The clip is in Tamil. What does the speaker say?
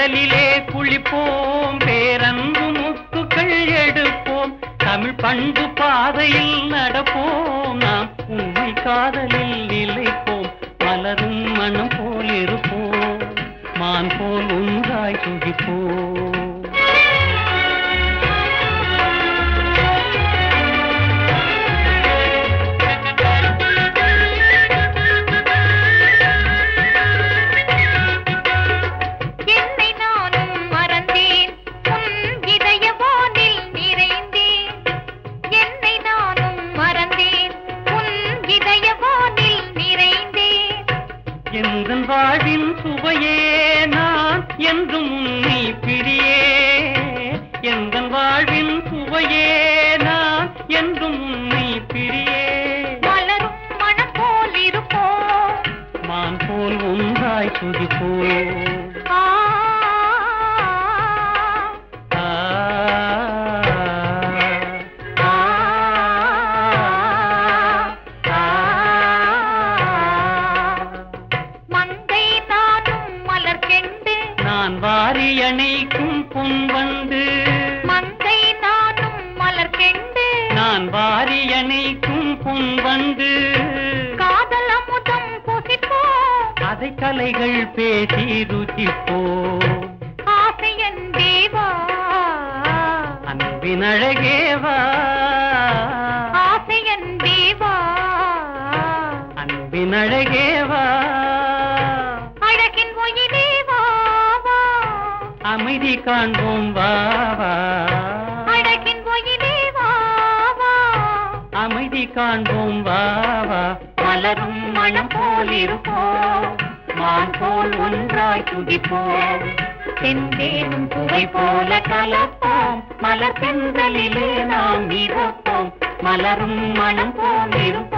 கடலிலே குளிப்போம் பேரன்பு முத்துக்கள் எடுப்போம் தமிழ் பண்பு பாதையில் நடப்போம் நாம் உண்மை காதலில் நிலைப்போம் மலரும் மனம் போல் இருப்போம் மான் போல் ஒன்றாய் துடிப்போம் என்னை நானும் மறந்தேன் உன் இதய வானில் நிறைந்தேன் என்னை நானும் மறந்தேன் உன் இதய வானில் நிறைந்தேன் எந்த வாழ்வின் சுவையே நான் என்றும் உன்னை பிரியே எந்த வாழ்வின் சுவையே நான் என்றும் உன்னை பிரியே மலரும் மனம் போல் இருப்போம் மான் போல் ஒன்றாய் துதிப்போம் ஆ, ஆ, ஆ, ஆ. மங்கை நானும் மலர் கெண்டு நான் வாரி அணைக்கும் பொன் வந்து மங்கை நானும் மலர் கெண்டு நான் வாரி அணைக்கும் பொன் வந்து காதல் அமுதம் புசிப்போம் அதை கலைகள் பேசி ருச்சிப்போம் ஆசையன் தேவா அன்பின் அழகேவா ஆசையன் தேவா அன்பின் அழகேவா அழகின் ஒயிலே வா வா. அமைதி காண்போம் வா வா அழகின் ஒயிலே வா வா. அமைதி காண்போம் வா வா மலரும் மனம் போல் இருப்போம் மான் போல் ஒன்றாய் துடிப்போம் செந்தேனும் சுவை போல கலப்போம் மலர் பெண்களிலே நாம் மிதப்போம் மலரும் மனம் போல் இருப்போம்